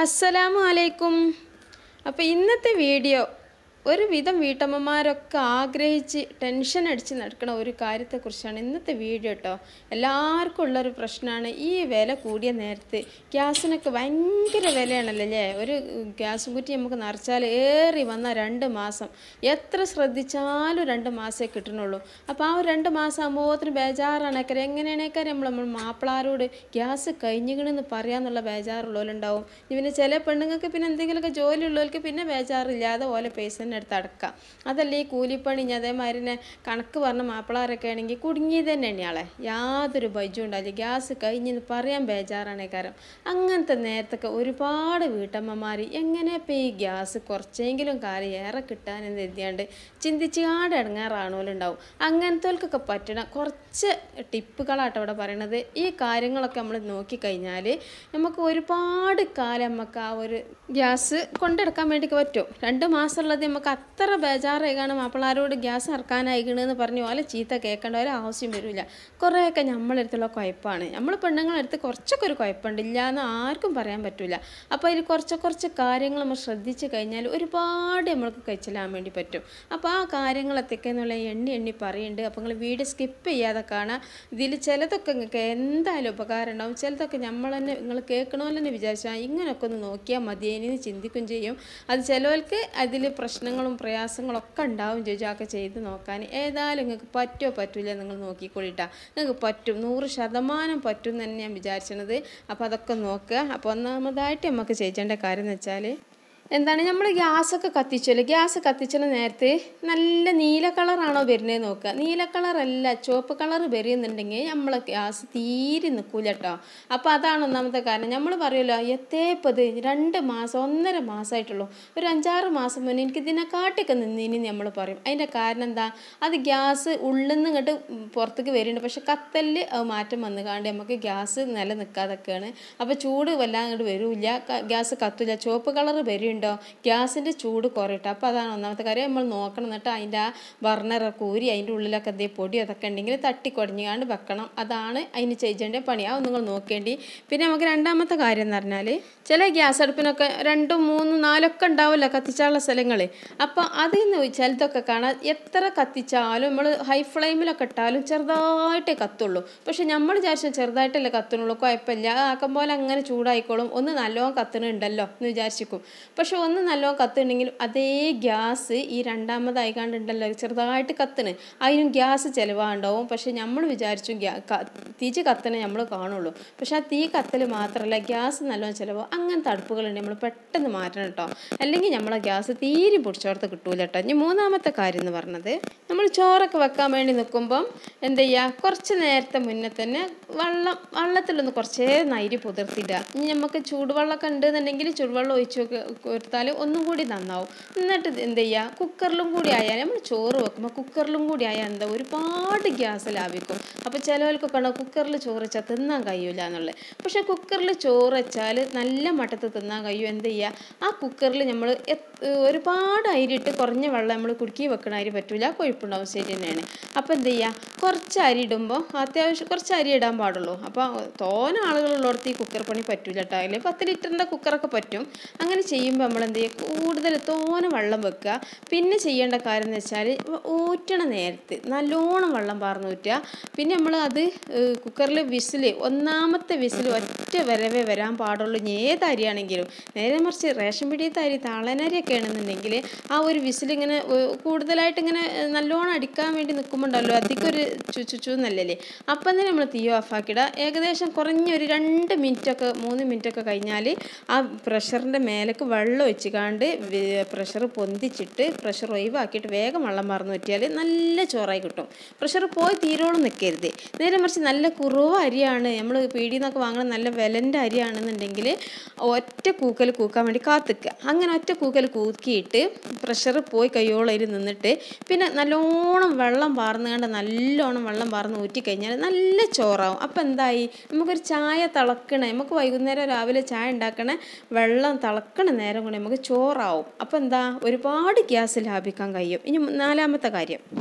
അസ്സലാമു അലൈക്കും അപ്പോൾ ഇന്നത്തെ വീഡിയോ ഒരുവിധം വീട്ടമ്മമാരൊക്കെ ആഗ്രഹിച്ച് ടെൻഷൻ അടിച്ച് നടക്കുന്ന ഒരു കാര്യത്തെക്കുറിച്ചാണ് ഇന്നത്തെ വീഡിയോ കേട്ടോ എല്ലാവർക്കും ഉള്ളൊരു പ്രശ്നമാണ് ഈ വില കൂടിയ നേരത്ത് ഗ്യാസിനൊക്കെ ഭയങ്കര വിലയാണല്ലോ അല്ലേ ഒരു ഗ്യാസ് കുറ്റി നമുക്ക് നിറച്ചാൽ ഏറി വന്ന രണ്ട് മാസം എത്ര ശ്രദ്ധിച്ചാലും രണ്ട് മാസമേ കിട്ടണുള്ളൂ അപ്പോൾ ആ ഒരു രണ്ട് മാസം ആകുമ്പോഴത്തിന് ബേജാറാണേക്കാരം എങ്ങനെയാണേക്കാരം നമ്മൾ നമ്മൾ മാപ്പിളാരോട് ഗ്യാസ് കഴിഞ്ഞിക്കണെന്ന് പറയാന്നുള്ള ബേജാറുള്ളവരുണ്ടാവും പിന്നെ ചില പെണ്ണുങ്ങൾക്ക് പിന്നെ എന്തെങ്കിലുമൊക്കെ ജോലി ഉള്ളവർക്ക് പിന്നെ ബേജാറില്ലാതെ ഓലെ പൈസ തന്നെ എടുത്ത് അടക്കാം അതല്ല ഈ കൂലിപ്പണി ഇനി അതേമാതിരി തന്നെ കണക്ക് പറഞ്ഞ മാപ്പിളാരൊക്കെ ആണെങ്കിൽ കുടുങ്ങിയത് തന്നെയാണ് ഇയാളെ യാതൊരു ബൈജും ഉണ്ടാവില്ല ഗ്യാസ് കഴിഞ്ഞെന്ന് പറയാൻ ബേജാറാണേ കാരണം അങ്ങനത്തെ നേരത്തൊക്കെ ഒരുപാട് വീട്ടമ്മമാർ എങ്ങനെ ഇപ്പം ഈ ഗ്യാസ് കുറച്ചെങ്കിലും കാലം ഏറെ കിട്ടാനെന്ന് എഴുതിയാണ്ട് ചിന്തിച്ചാട് ഇടങ്ങാറാണോലുണ്ടാവും അങ്ങനത്തെവർക്കൊക്കെ പറ്റണ കുറച്ച് ടിപ്പുകളാട്ടോ ഇവിടെ പറയണത് ഈ കാര്യങ്ങളൊക്കെ നമ്മൾ നോക്കിക്കഴിഞ്ഞാൽ നമുക്ക് ഒരുപാട് കാലം നമുക്ക് ആ ഒരു ഗ്യാസ് കൊണ്ടെടുക്കാൻ വേണ്ടി പറ്റും രണ്ട് മാസമുള്ളത് നമുക്ക് അത്ര ബേജാറായിക്കാണ് മാപ്പിളാരോട് ഗ്യാസ് ഇറക്കാനായിക്കണെന്ന് പറഞ്ഞ് പോലെ ചീത്ത കേൾക്കേണ്ട ഒരു ആവശ്യം വരില്ല കുറേയൊക്കെ നമ്മളെടുത്തുള്ള കുഴപ്പമാണ് നമ്മൾ പെണ്ണുങ്ങളെടുത്ത് കുറച്ചൊക്കെ ഒരു കുഴപ്പമുണ്ട് ഇല്ല എന്ന് ആർക്കും പറയാൻ പറ്റില്ല അപ്പോൾ അതിൽ കുറച്ച് കുറച്ച് കാര്യങ്ങൾ നമ്മൾ ശ്രദ്ധിച്ച് കഴിഞ്ഞാൽ ഒരുപാട് നമ്മൾക്ക് കഴിച്ചെല്ലാൻ വേണ്ടി പറ്റും അപ്പോൾ ആ കാര്യങ്ങളൊക്കെ എന്നുള്ള എണ്ണി എണ്ണി പറയുന്നുണ്ട് അപ്പോൾ നിങ്ങൾ വീഡിയോ സ്കിപ്പ് ചെയ്യാതെ കാണാം ഇതിൽ ചിലതൊക്കെ നിങ്ങൾക്ക് എന്തായാലും ഉപകാരം ഉണ്ടാവും ചിലതൊക്കെ നമ്മൾ തന്നെ നിങ്ങൾ കേൾക്കണമെന്ന് തന്നെ വിചാരിച്ചാൽ ഇങ്ങനെയൊക്കെ ഒന്ന് നോക്കിയാൽ മതിയേനി ചിന്തിക്കും ചെയ്യും അത് ചിലവർക്ക് അതിൽ പ്രശ്നങ്ങളും പ്രയാസങ്ങളൊക്കെ ഉണ്ടാവും ചോദിച്ചാൽ ഒക്കെ ചെയ്ത് നോക്കാൻ ഏതായാലും നിങ്ങൾക്ക് പറ്റുമോ പറ്റില്ല നിങ്ങൾ നോക്കിക്കൊള്ളിട്ടാ നിങ്ങൾക്ക് പറ്റും നൂറ് ശതമാനം പറ്റും എന്ന് തന്നെ ഞാൻ വിചാരിച്ചത് അപ്പോൾ അതൊക്കെ നോക്കുക അപ്പോൾ ഒന്നാമതായിട്ട് നമുക്ക് ചെയ്യേണ്ട കാര്യം എന്ന് വെച്ചാൽ എന്താണ് നമ്മൾ ഗ്യാസൊക്കെ കത്തിച്ചല്ലോ ഗ്യാസ് കത്തിച്ചുന്ന നേരത്ത് നല്ല നീല കളറാണോ വരുന്നത് നോക്കുക നീല കളറല്ല ചുവപ്പ് കളർ വരുന്നുണ്ടെങ്കിൽ നമ്മളെ ഗ്യാസ് തീരെ നിൽക്കൂല കേട്ടോ അപ്പോൾ അതാണ് ഒന്നാമത്തെ കാരണം നമ്മൾ പറയുമല്ലോ എത്തേപ്പത് രണ്ട് മാസം ഒന്നര മാസമായിട്ടുള്ളൂ ഒരു അഞ്ചാറ് മാസം മുന്നേ എനിക്ക് ഇതിനെക്കാട്ടിയൊക്കെ നിന്നിനി നമ്മൾ പറയും അതിൻ്റെ കാരണം എന്താ അത് ഗ്യാസ് ഉള്ളിൽ നിന്ന് ഇങ്ങോട്ട് പുറത്തേക്ക് വരുന്നുണ്ട് പക്ഷെ കത്തലിൽ അത് മാറ്റം വന്നു കാണ്ട് നമുക്ക് ഗ്യാസ് നില നിൽക്കാതൊക്കെയാണ് അപ്പോൾ ചൂട് വല്ലാതെ അങ്ങോട്ട് വരില്ല ഗ്യാസ് കത്തില്ല ചുവപ്പ് കളർ വരുന്നുണ്ട് ഉണ്ടോ ഗ്യാസിൻ്റെ ചൂട് കുറയട്ടെ അപ്പോൾ അതാണ് ഒന്നാമത്തെ കാര്യം നമ്മൾ നോക്കണം എന്നിട്ട് അതിൻ്റെ ആ ബർണറൊക്കെ ഊരി അതിൻ്റെ ഉള്ളിലൊക്കെ എന്തേ പൊടി അതൊക്കെ ഉണ്ടെങ്കിൽ തട്ടിക്കൊടഞ്ഞാണ്ട് വെക്കണം അതാണ് അതിന് ചെയ്യേണ്ട പണി അത് നിങ്ങൾ നോക്കേണ്ടി പിന്നെ നമുക്ക് രണ്ടാമത്തെ കാര്യം എന്ന് പറഞ്ഞാൽ ചില ഗ്യാസ് അടുപ്പിനൊക്കെ രണ്ടും മൂന്നും നാലൊക്കെ ഉണ്ടാവില്ല കത്തിച്ചാനുള്ള സ്ഥലങ്ങൾ അപ്പോൾ അതിൽ നിന്ന് ചിലതൊക്കെ കാണാൻ എത്ര കത്തിച്ചാലും നമ്മൾ ഹൈ ഫ്ലെയിമിലൊക്കെ ഇട്ടാലും ചെറുതായിട്ടേ കത്തുള്ളൂ പക്ഷെ നമ്മൾ വിചാരിച്ചു ചെറുതായിട്ടല്ലേ കത്തുന്നുള്ളൂ കുഴപ്പമില്ല ആക്കം പോലെ അങ്ങനെ ചൂടായിക്കോളും ഒന്ന് നല്ലോണം കത്തുന്നുണ്ടല്ലോ എന്ന് വിചാരിച്ചിരിക്കും പക്ഷെ ഒന്ന് നല്ലോണം കത്തുണ്ടെങ്കിൽ അതേ ഗ്യാസ് ഈ രണ്ടാമതായി കണ്ടുണ്ടല്ലോ ചെറുതായിട്ട് കത്തണ് അതിനും ഗ്യാസ് ചിലവാണ്ടാവും പക്ഷെ നമ്മൾ വിചാരിച്ചു ഗ്യാ തീച്ച് കത്തണേ നമ്മൾ കാണുള്ളൂ പക്ഷെ ആ തീ കത്തൽ മാത്രമല്ല ഗ്യാസ് നല്ലോണം ചിലവ് അങ്ങനത്തെ അടുപ്പുകളുണ്ട് നമ്മൾ പെട്ടെന്ന് മാറ്റണം കേട്ടോ അല്ലെങ്കിൽ നമ്മളെ ഗ്യാസ് തീരെ പിടിച്ചോടത്ത് കിട്ടൂല കേട്ടോ ഇനി മൂന്നാമത്തെ കാര്യം എന്ന് പറഞ്ഞത് നമ്മൾ ചോറൊക്കെ വെക്കാൻ വേണ്ടി നിൽക്കുമ്പം എന്ത് ചെയ്യുക കുറച്ച് നേരത്തെ മുന്നേ തന്നെ വെള്ളം വെള്ളത്തിലൊന്ന് കുറച്ചേ നൈരി പുതിർത്തിടുക ഇനി നമുക്ക് ചൂടുവെള്ളമൊക്കെ ഉണ്ടെന്നുണ്ടെങ്കിൽ ചൂടുവെള്ളം ഒഴിച്ച് കൊടുത്താൽ ഒന്നും കൂടി നന്നാവും എന്നിട്ട് എന്ത് ചെയ്യുക കുക്കറിലും കൂടി ആയാൽ നമ്മൾ ചോറ് വെക്കുമ്പോൾ കുക്കറിലും കൂടി ആയാൽ എന്താ ഒരുപാട് ഗ്യാസ് ലാഭിക്കും അപ്പോൾ ചിലവർക്കൊക്കെ ഉണ്ടാവും കുക്കറിൽ ചോറ് വെച്ചാൽ തിന്നാൻ കഴിയൂല എന്നുള്ളത് പക്ഷേ കുക്കറിൽ ചോറ് വെച്ചാൽ നല്ല മട്ടത്ത് തിന്നാൻ കഴിയും എന്ത് ചെയ്യുക ആ കുക്കറിൽ നമ്മൾ ഒരുപാട് അരിയിട്ട് കുറഞ്ഞ വെള്ളം നമ്മൾ കുടുക്കി വെക്കണ അരി പറ്റൂല കൊഴുപ്പുണ്ടാവും ശരി തന്നെയാണ് അപ്പോൾ എന്ത് ചെയ്യുക കുറച്ച് അരി ഇടുമ്പോൾ അത്യാവശ്യം കുറച്ച് അരി ഇടാൻ പാടുള്ളൂ അപ്പോൾ തോന ആളുകളുള്ളിടത്ത് ഈ കുക്കർ പണി പറ്റൂല കേട്ടോ അതിൽ പത്ത് ലിറ്ററിൻ്റെ കുക്കറൊക്കെ പറ്റും അങ്ങനെ ചെയ്യുമ്പോൾ നമ്മൾ എന്ത് ചെയ്യുക കൂടുതൽ തോന വെള്ളം വെക്കുക പിന്നെ ചെയ്യേണ്ട കാര്യം എന്ന് വെച്ചാൽ ഊറ്റണ നേരത്ത് നല്ലോണം വെള്ളം പാർന്ന് ഊറ്റുക പിന്നെ നമ്മൾ അത് കുക്കറിൽ വിസിൽ ഒന്നാമത്തെ വിസിൽ ഒറ്റ വരവേ വരാൻ പാടുള്ളൂ ഇനി ഏത് അരിയാണെങ്കിലും നേരെ മറിച്ച് റേഷൻ പിടിയത്തെ അരി താളനരിയൊക്കെ ആണെന്നുണ്ടെങ്കിൽ ആ ഒരു വിസിലിങ്ങനെ കൂടുതലായിട്ട് ഇങ്ങനെ നല്ലോണം അടിക്കാൻ വേണ്ടി നിൽക്കുമ്പോണ്ടല്ലോ അധികം ഒരു ചുച്ചു എന്നല്ലേ അപ്പം തന്നെ നമ്മൾ തീ ഓഫാക്കിയിടുക ഏകദേശം കുറഞ്ഞൊരു രണ്ട് മിനിറ്റൊക്കെ മൂന്ന് മിനിറ്റൊക്കെ കഴിഞ്ഞാൽ ആ പ്രഷറിൻ്റെ മേലേക്ക് വെള്ളം ഒഴിച്ച് കാണ്ട് പ്രഷർ പൊന്തിച്ചിട്ട് പ്രഷർ ഒഴിവാക്കിയിട്ട് വേഗം വെള്ളം മറന്നു പറ്റിയാൽ നല്ല ചോറായി കിട്ടും പ്രഷർ പോയി തീരോളം നിൽക്കരുത് നേരെ മറിച്ച് നല്ല കുറവ് അരിയാണ് നമ്മൾ പീടിയിൽ നിന്നൊക്കെ വാങ്ങുന്ന നല്ല വിലൻ്റെ അരിയാണെന്നുണ്ടെങ്കിൽ ഒറ്റ കൂക്കൽ കൂക്കാൻ വേണ്ടി കാത്തിക്കുക അങ്ങനെ ഒറ്റ കൂക്കൽ കൂക്കിയിട്ട് പ്രഷർ പോയി കയ്യോളം അതിൽ നിന്നിട്ട് പിന്നെ നല്ലോണം വെള്ളം പാർന്ന് കണ്ട് നല്ലോണം വെള്ളം പാർന്ന് ഊറ്റിക്കഴിഞ്ഞാൽ നല്ല ചോറാവും അപ്പോൾ എന്തായി നമുക്കൊരു ചായ തിളക്കണേ നമുക്ക് വൈകുന്നേരം രാവിലെ ചായ ഉണ്ടാക്കണ വെള്ളം തിളക്കണ നേരം കൊണ്ട് നമുക്ക് ചോറാവും അപ്പോൾ എന്താ ഒരുപാട് ഗ്യാസ് ലാഭിക്കാൻ കഴിയും ഇനി നാലാമത്തെ കാര്യം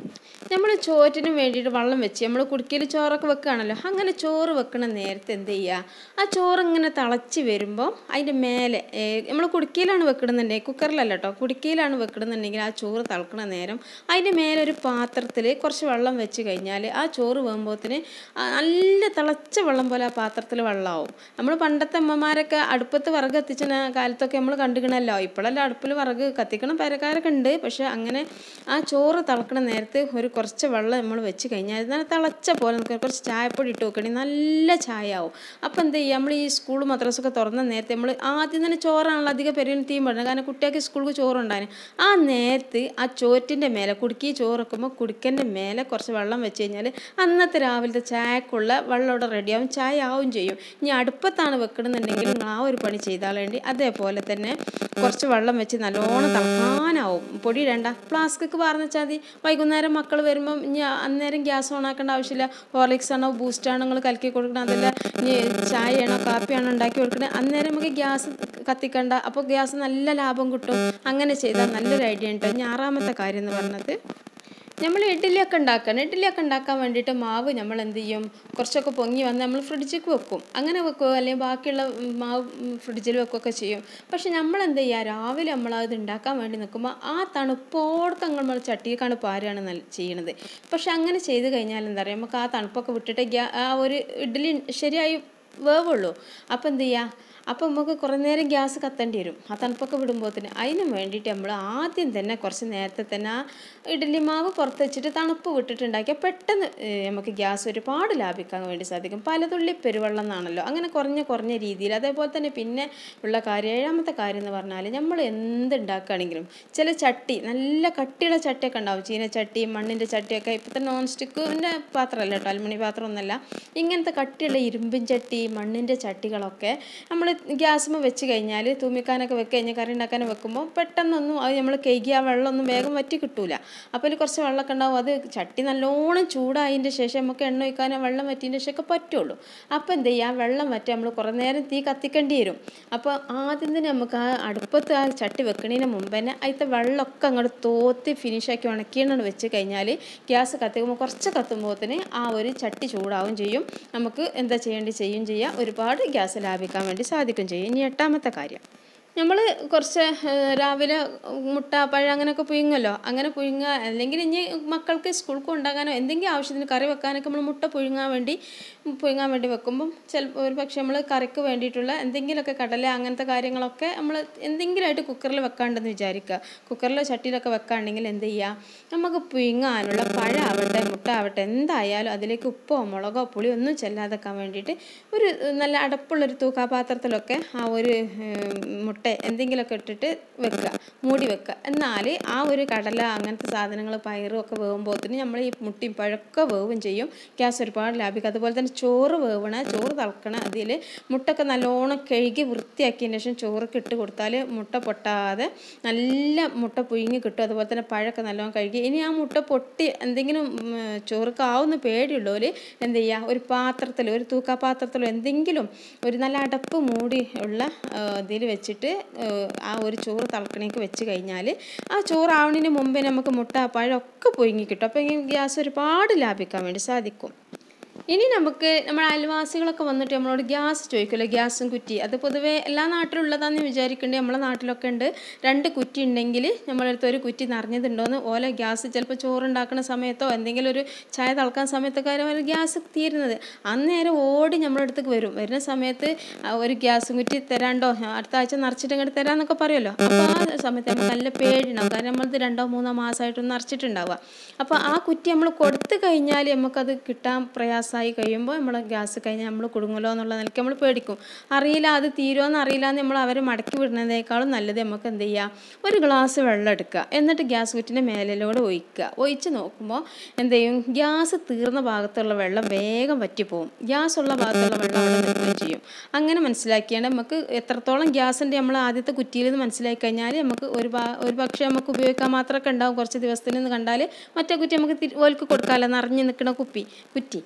നമ്മൾ ചോറ്റിന് വേണ്ടിയിട്ട് വെള്ളം വെച്ച് നമ്മൾ കുടുക്കിയിൽ ചോറൊക്കെ വെക്കുകയാണല്ലോ അങ്ങനെ ചോറ് വെക്കണ നേരത്തെ എന്ത് ചെയ്യുക ആ ചോറ് ഇങ്ങനെ തിളച്ച് വരുമ്പോൾ അതിൻ്റെ മേലെ നമ്മൾ കുടുക്കിയിലാണ് വെക്കണമെന്നുണ്ടെങ്കിൽ കുക്കറിലല്ല കേട്ടോ കുടുക്കിയിലാണ് വെക്കണമെന്നുണ്ടെങ്കിൽ ആ ചോറ് തിളക്കണ നേരം അതിൻ്റെ മേലെ ഒരു പാത്രത്തിൽ കുറച്ച് വെള്ളം വെച്ച് കഴിഞ്ഞാൽ ആ ചോറ് വേകുമ്പോഴത്തിന് നല്ല തിളച്ച വെള്ളം പോലെ ആ പാത്രത്തിൽ വെള്ളമാവും നമ്മൾ പണ്ടത്തെ അമ്മമാരൊക്കെ അടുപ്പത്ത് വിറക് കത്തിച്ച കാലത്തൊക്കെ നമ്മൾ കണ്ടുകണല്ലോ ഇപ്പോഴല്ല അടുപ്പിൽ വിറക് കത്തിക്കണം പരക്കാരൊക്കെ ഉണ്ട് പക്ഷെ അങ്ങനെ ആ ചോറ് തിളക്കണ നേരത്ത് ഒരു കുറച്ച് വെള്ളം നമ്മൾ വെച്ച് കഴിഞ്ഞാൽ നല്ല തിളച്ച പോലെ നമുക്ക് കുറച്ച് ചായപ്പൊടി ഇട്ട് വെക്കണേ നല്ല ചായ ആവും അപ്പോൾ എന്ത് ചെയ്യുക നമ്മൾ ഈ സ്കൂൾ മദ്രസൊക്കെ തുറന്ന നേരത്തെ നമ്മൾ ആദ്യം തന്നെ ചോറാണല്ലോ അധികം പെരിയും തീം പെടുന്നത് കാരണം കുട്ടികൾക്ക് സ്കൂൾക്ക് ചോറുണ്ടായിരുന്നു ആ നേരത്ത് ആ ചോറ്റിൻ്റെ മേലെ കുടുക്കി ചോറ് വെക്കുമ്പോൾ കുടുക്കൻ്റെ മേലെ കുറച്ച് വെള്ളം വെച്ച് കഴിഞ്ഞാൽ അന്നത്തെ രാവിലത്തെ ചായക്കുള്ള വെള്ളം ഇവിടെ റെഡിയാവും ചായ ആവും ചെയ്യും ഇനി അടുപ്പത്താണ് വെക്കണമെന്നുണ്ടെങ്കിൽ നിങ്ങൾ ആ ഒരു പണി ചെയ്താൽ വേണ്ടി അതേപോലെ തന്നെ കുറച്ച് വെള്ളം വെച്ച് നല്ലോണം തിളക്കാനാവും പൊടി ഇടണ്ട ഫ്ലാസ്ക്കൊക്കെ പാർന്ന് വെച്ചാൽ മതി വൈകുന്നേരം മക്കൾ വരുമ്പം ഇനി അന്നേരം ഗ്യാസ് ഓൺ ആക്കേണ്ട ആവശ്യമില്ല ഹോർലിക്സ് ആണോ ബൂസ്റ്റ് ആണോ നിങ്ങൾ കലക്കി കൊടുക്കണം അതല്ല ഇനി ചായയാണോ കാപ്പിയാണോ ഉണ്ടാക്കി കൊടുക്കണത് അന്നേരം നമുക്ക് ഗ്യാസ് കത്തിക്കണ്ട അപ്പോൾ ഗ്യാസ് നല്ല ലാഭം കിട്ടും അങ്ങനെ ചെയ്താൽ നല്ലൊരു ഐഡിയ ഉണ്ട് ഇനി ആറാമത്തെ കാര്യം എന്ന് പറഞ്ഞത് നമ്മൾ ഇഡ്ഡലിയൊക്കെ ഉണ്ടാക്കണം ഇഡ്ഡലിയൊക്കെ ഉണ്ടാക്കാൻ വേണ്ടിയിട്ട് മാവ് നമ്മൾ എന്ത് ചെയ്യും കുറച്ചൊക്കെ പൊങ്ങി വന്ന് നമ്മൾ ഫ്രിഡ്ജിലേക്ക് വെക്കും അങ്ങനെ വെക്കുക അല്ലെങ്കിൽ ബാക്കിയുള്ള മാവ് ഫ്രിഡ്ജിൽ വെക്കുകയൊക്കെ ചെയ്യും പക്ഷെ നമ്മൾ എന്ത് ചെയ്യുക രാവിലെ നമ്മൾ അത് ഉണ്ടാക്കാൻ വേണ്ടി നിൽക്കുമ്പോൾ ആ തണുപ്പോടത്ത് നമ്മൾ ചട്ടിക്കാണ് പാരുകയാണ് നല്ല ചെയ്യണത് പക്ഷെ അങ്ങനെ ചെയ്ത് കഴിഞ്ഞാൽ എന്താ പറയുക നമുക്ക് ആ തണുപ്പൊക്കെ വിട്ടിട്ട് ഗ്യാ ആ ഒരു ഇഡ്ഡലി ശരിയായി വേവുള്ളൂ അപ്പോൾ എന്ത് ചെയ്യുക അപ്പോൾ നമുക്ക് കുറേ നേരം ഗ്യാസ് കത്തേണ്ടി വരും ആ തണുപ്പൊക്കെ വിടുമ്പോഴത്തേന് അതിന് വേണ്ടിയിട്ട് നമ്മൾ ആദ്യം തന്നെ കുറച്ച് നേരത്തെ തന്നെ ആ ഇഡ്ഡലി മാവ് പുറത്ത് വെച്ചിട്ട് തണുപ്പ് വിട്ടിട്ടുണ്ടാക്കിയാൽ പെട്ടെന്ന് ഏഹ്, നമുക്ക് ഗ്യാസ് ഒരുപാട് ലാഭിക്കാൻ വേണ്ടി സാധിക്കും പലതുള്ളി പെരുവെള്ളം എന്നാണല്ലോ അങ്ങനെ കുറഞ്ഞ കുറഞ്ഞ രീതിയിൽ അതേപോലെ തന്നെ പിന്നെ ഉള്ള കാര്യം ഏഴാമത്തെ കാര്യം എന്ന് പറഞ്ഞാൽ നമ്മൾ എന്ത് ഉണ്ടാക്കുകയാണെങ്കിലും ചില ചട്ടി നല്ല കട്ടിയുള്ള ചട്ടിയൊക്കെ ഉണ്ടാവും ചീനച്ചട്ടി മണ്ണിൻ്റെ ചട്ടിയൊക്കെ ഇപ്പോഴത്തെ നോൺ സ്റ്റിക്കിൻ്റെ പാത്രമല്ല കേട്ടോ അലുമിണി പാത്രമൊന്നുമല്ല ഇങ്ങനത്തെ കട്ടിയുള്ള ഇരുമ്പിൻ ചട്ടി മണ്ണിൻ്റെ ചട്ടികളൊക്കെ നമ്മൾ ഗ്യാസുമ്മ വെച്ച് കഴിഞ്ഞാൽ തൂമിക്കാനൊക്കെ വെച്ച് കഴിഞ്ഞാൽ കറി ഉണ്ടാക്കാനൊക്കെ വെക്കുമ്പോൾ പെട്ടെന്നൊന്നും അത് നമ്മൾ കഴുകി ആ വെള്ളമൊന്നും വേഗം വറ്റി കിട്ടൂല അപ്പോൾ അതിൽ കുറച്ച് വെള്ളമൊക്കെ ഉണ്ടാവും അത് ചട്ടി നല്ലോണം ചൂടായതിൻ്റെ ശേഷം നമുക്ക് എണ്ണ ഒഴിക്കാൻ ആ വെള്ളം വറ്റിയതിൻ്റെ ശേഷമൊക്കെ പറ്റുള്ളൂ അപ്പോൾ എന്ത് ചെയ്യുക ആ വെള്ളം വറ്റി നമ്മൾ കുറേ നേരം തീ കത്തിക്കേണ്ടി വരും അപ്പോൾ ആദ്യം തന്നെ നമുക്ക് ആ അടുപ്പത്ത് ആ ചട്ടി വെക്കണതിന് മുമ്പ് തന്നെ അതിലത്തെ വെള്ളമൊക്കെ അങ്ങോട്ട് തോത്തി ഫിനിഷാക്കി ഉണക്കിയാണ് വെച്ച് കഴിഞ്ഞാൽ ഗ്യാസ് കത്തിക്കുമ്പോൾ കുറച്ച് കത്തുമ്പോഴത്തേന് ആ ഒരു ചട്ടി ചൂടാവും ചെയ്യും നമുക്ക് എന്താ ചെയ്യേണ്ടി ചെയ്യും ചെയ്യാം ഒരുപാട് ഗ്യാസ് ലാഭിക്കാൻ വേണ്ടി സാധിക്കും ചെയ്യും ഇനി എട്ടാമത്തെ കാര്യം നമ്മൾ കുറച്ച് ഏഹ്, രാവിലെ മുട്ട പഴം അങ്ങനെയൊക്കെ പുഴുങ്ങല്ലോ അങ്ങനെ പുഴുങ്ങുക അല്ലെങ്കിൽ ഇനി മക്കൾക്ക് സ്കൂൾക്ക് കൊണ്ടാകാനോ എന്തെങ്കിലും ആവശ്യത്തിന് കറി വെക്കാനൊക്കെ നമ്മൾ മുട്ട പുഴുങ്ങാൻ വേണ്ടി പുഴുങ്ങാൻ വേണ്ടി വെക്കുമ്പം ചിലപ്പോൾ ഒരു പക്ഷേ നമ്മൾ കറിക്ക് വേണ്ടിയിട്ടുള്ള എന്തെങ്കിലുമൊക്കെ കടല അങ്ങനത്തെ കാര്യങ്ങളൊക്കെ നമ്മൾ എന്തെങ്കിലുമായിട്ട് കുക്കറിൽ വെക്കാണ്ടെന്ന് വിചാരിക്കുക കുക്കറിലോ ചട്ടിയിലൊക്കെ വെക്കാണ്ടെങ്കിൽ എന്ത് ചെയ്യുക നമുക്ക് പുഴുങ്ങാനുള്ള പഴമാവട്ടെ മുട്ട ആവട്ടെ എന്തായാലും അതിലേക്ക് ഉപ്പോ മുളകോ പുളിയോ ഒന്നും ചെല്ലാതെക്കാൻ വേണ്ടിയിട്ട് ഒരു നല്ല അടപ്പുള്ളൊരു തൂക്കാപാത്രത്തിലൊക്കെ ആ ഒരു ഏം, മുട്ട എന്തെങ്കിലുമൊക്കെ ഇട്ടിട്ട് വെക്കുക മൂടി വെക്കുക എന്നാൽ ആ ഒരു കടല അങ്ങനത്തെ സാധനങ്ങൾ പയറും ഒക്കെ വേകുമ്പോഴത്തേന് നമ്മൾ ഈ മുട്ടിയും പഴമൊക്കെ വേവും ചെയ്യും ഗ്യാസ് ഒരുപാട് ലാഭിക്കും അതുപോലെ തന്നെ ചോറ് വേവണ ചോറ് തിളക്കണ അതിൽ മുട്ടൊക്കെ നല്ലോണം കഴുകി വൃത്തിയാക്കിയതിന് ശേഷം ചോറൊക്കെ ഇട്ട് കൊടുത്താൽ മുട്ട പൊട്ടാതെ നല്ല മുട്ട പുഴുങ്ങി കിട്ടും അതുപോലെ തന്നെ പഴമൊക്കെ നല്ലോണം കഴുകി ഇനി ആ മുട്ട പൊട്ടി എന്തെങ്കിലും ഉം, ചോറൊക്കെ ആവുന്ന പേടിയുള്ളവർ എന്ത് ചെയ്യുക ഒരു പാത്രത്തിൽ ഒരു തൂക്കാപാത്രത്തിലോ എന്തെങ്കിലും ഒരു നല്ല അടപ്പ് മൂടി ഉള്ള ഇതിൽ വെച്ചിട്ട് ആ, ആ ഒരു ചോറ് തിളക്കണേക്ക് വെച്ച് കഴിഞ്ഞാൽ ആ ചോറ് ആവണതിന് മുമ്പേ നമുക്ക് മുട്ട പഴം ഒക്കെ പുഴുങ്ങി കിട്ടും അപ്പോൾ ഈ ഗ്യാസ് ഒരുപാട് ലാഭിക്കാൻ വേണ്ടി സാധിക്കും ഇനി നമുക്ക് നമ്മുടെ അയൽവാസികളൊക്കെ വന്നിട്ട് നമ്മളോട് ഗ്യാസ് ചോദിക്കുമല്ലോ ഗ്യാസും കുറ്റി അത് പൊതുവേ എല്ലാ നാട്ടിലും ഉള്ളതാണെന്ന് വിചാരിക്കേണ്ടത് നമ്മളെ നാട്ടിലൊക്കെ ഉണ്ട് രണ്ട് കുറ്റി ഉണ്ടെങ്കിൽ നമ്മളടുത്ത് ഒരു കുറ്റി നിറഞ്ഞതുണ്ടോയെന്ന് ഓല ഗ്യാസ് ചിലപ്പോൾ ചോറുണ്ടാക്കുന്ന സമയത്തോ എന്തെങ്കിലും ഒരു ചായ തിളക്കാൻ സമയത്തൊക്കെ ആയാലും ഗ്യാസ് തീരുന്നത് അന്നേരം ഓടി നമ്മുടെ അടുത്തേക്ക് വരും വരുന്ന സമയത്ത് ആ ഒരു ഗ്യാസും കുറ്റി തരാണ്ടോ അടുത്ത ആഴ്ച നിറച്ചിട്ട് ഇങ്ങോട്ട് തരാമെന്നൊക്കെ പറയുമല്ലോ അപ്പോൾ ആ സമയത്ത് നമുക്ക് നല്ല പേടിയുണ്ടാവും കാരണം നമ്മളത് രണ്ടോ മൂന്നോ മാസമായിട്ടൊന്നും നിറച്ചിട്ടുണ്ടാവുക അപ്പോൾ ആ കുറ്റി നമ്മൾ കൊടുത്തു കഴിഞ്ഞാൽ നമുക്കത് കിട്ടാൻ പ്രയാസമായി കഴിയുമ്പോൾ നമ്മൾ ഗ്യാസ് കഴിഞ്ഞാൽ നമ്മൾ കുടുങ്ങലോ എന്നുള്ള നിലയ്ക്ക് നമ്മൾ പേടിക്കും അറിയില്ല അത് തീരുമോയെന്ന് അറിയില്ല എന്ന് നമ്മൾ അവരെ മടക്കി വിടുന്നതിനേക്കാളും നല്ലത് നമുക്ക് എന്ത് ചെയ്യുക ഒരു ഗ്ലാസ് വെള്ളം എടുക്കുക എന്നിട്ട് ഗ്യാസ് കുറ്റിൻ്റെ മേലിലൂടെ ഒഴിക്കുക ഒഴിച്ച് നോക്കുമ്പോൾ എന്ത് ചെയ്യും ഗ്യാസ് തീർന്ന ഭാഗത്തുള്ള വെള്ളം വേഗം വറ്റിപ്പോവും ഗ്യാസ് ഉള്ള ഭാഗത്തുള്ള വെള്ളം അവിടെ നിൽക്കുകയും ചെയ്യും അങ്ങനെ മനസ്സിലാക്കിയാൽ നമുക്ക് എത്രത്തോളം ഗ്യാസിൻ്റെ നമ്മൾ ആദ്യത്തെ കുറ്റിയിൽ നിന്ന് മനസ്സിലാക്കി കഴിഞ്ഞാൽ നമുക്ക് ഒരു ഭാ ഒരു പക്ഷേ നമുക്ക് ഉപയോഗിക്കാൻ മാത്രമൊക്കെ ഉണ്ടാവും കുറച്ച് ദിവസത്തിൽ നിന്ന് കണ്ടാൽ മറ്റേ കുറ്റി നമുക്ക് തിരി- ഓൽക്ക് കൊടുക്കാമല്ലോ നിറഞ്ഞ് നിൽക്കുന്ന കുപ്പി കുറ്റി അത്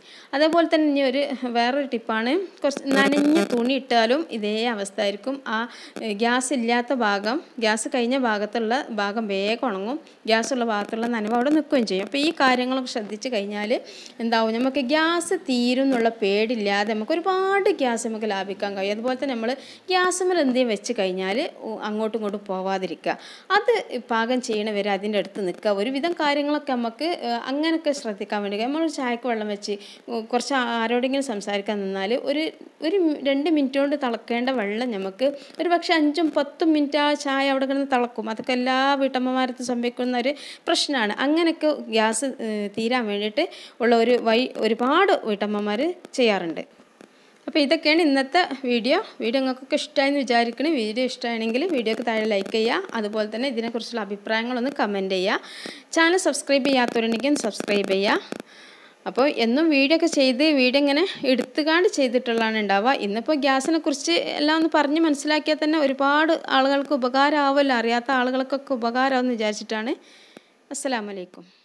അതേപോലെ തന്നെ ഇനി ഒരു വേറൊരു ടിപ്പാണ് കുറച്ച് നനഞ്ഞ തുണി ഇട്ടാലും ഇതേ അവസ്ഥ ആയിരിക്കും ആ ഏ, ഗ്യാസ് ഇല്ലാത്ത ഭാഗം ഗ്യാസ് കഴിഞ്ഞ ഭാഗത്തുള്ള ഭാഗം വേഗം ഉണങ്ങും ഗ്യാസ് ഉള്ള ഭാഗത്തുള്ള നനവ് അവിടെ നിൽക്കുകയും ചെയ്യും അപ്പോൾ ഈ കാര്യങ്ങളൊക്കെ ശ്രദ്ധിച്ച് കഴിഞ്ഞാൽ എന്താവും നമുക്ക് ഗ്യാസ് തീരും എന്നുള്ള പേടില്ലാതെ നമുക്ക് ഒരുപാട് ഗ്യാസ് നമുക്ക് ലാഭിക്കാൻ കഴിയും അതുപോലെ തന്നെ നമ്മൾ ഗ്യാസ് മേൽ എന്തെങ്കിലും വെച്ച് കഴിഞ്ഞാൽ അങ്ങോട്ടും ഇങ്ങോട്ടും പോവാതിരിക്കുക അത് പാകം ചെയ്യണ വരെ അതിൻ്റെ അടുത്ത് നിൽക്കുക ഒരുവിധം കാര്യങ്ങളൊക്കെ നമുക്ക് ഏഹ്, അങ്ങനെയൊക്കെ ശ്രദ്ധിക്കാൻ വേണ്ടി നമ്മൾ ചായക്ക് വെള്ളം വെച്ച് ഉം, കുറച്ച് ആരോടെങ്കിലും സംസാരിക്കാൻ നിന്നാൽ ഒരു ഒരു മി- രണ്ട് മിനിറ്റ് കൊണ്ട് തിളക്കേണ്ട വെള്ളം നമുക്ക് ഒരു പക്ഷേ അഞ്ചും പത്തും മിനിറ്റ് ആ ചായ അവിടെ കിടന്ന് തിളക്കും അതൊക്കെ എല്ലാ വീട്ടമ്മമാരത്തും സംഭവിക്കുന്ന ഒരു പ്രശ്നമാണ് അങ്ങനെയൊക്കെ ഗ്യാസ് ഏഹ്, തീരാൻ വേണ്ടിയിട്ട് ഉള്ള ഒരു വഴി ഒരുപാട് വീട്ടമ്മമാർ ചെയ്യാറുണ്ട് അപ്പോൾ ഇതൊക്കെയാണ് ഇന്നത്തെ വീഡിയോ വീഡിയോ നിങ്ങൾക്കൊക്കെ ഇഷ്ടമായെന്ന് വിചാരിക്കണം വീഡിയോ ഇഷ്ടമാണെങ്കിൽ വീഡിയോക്ക് താഴെ ലൈക്ക് ചെയ്യുക അതുപോലെ തന്നെ ഇതിനെക്കുറിച്ചുള്ള അഭിപ്രായങ്ങളൊന്ന് കമൻറ്റ് ചെയ്യുക ചാനൽ സബ്സ്ക്രൈബ് ചെയ്യാത്തവരുണ്ടെങ്കിൽ സബ്സ്ക്രൈബ് ചെയ്യുക അപ്പോൾ എന്നും വീഡിയോ ഒക്കെ ചെയ്ത് വീഡിയോ ഇങ്ങനെ എടുത്തുകാണ്ട് ചെയ്തിട്ടുള്ളതാണ് ഉണ്ടാവുക ഇന്നിപ്പോൾ ഗ്യാസിനെ കുറിച്ച് എല്ലാം ഒന്ന് പറഞ്ഞ് മനസ്സിലാക്കിയാൽ തന്നെ ഒരുപാട് ആളുകൾക്ക് ഉപകാരമാവുമല്ലോ അറിയാത്ത ആളുകൾക്കൊക്കെ ഉപകാരമാവെന്ന് വിചാരിച്ചിട്ടാണ് അസ്സലാമലൈക്കും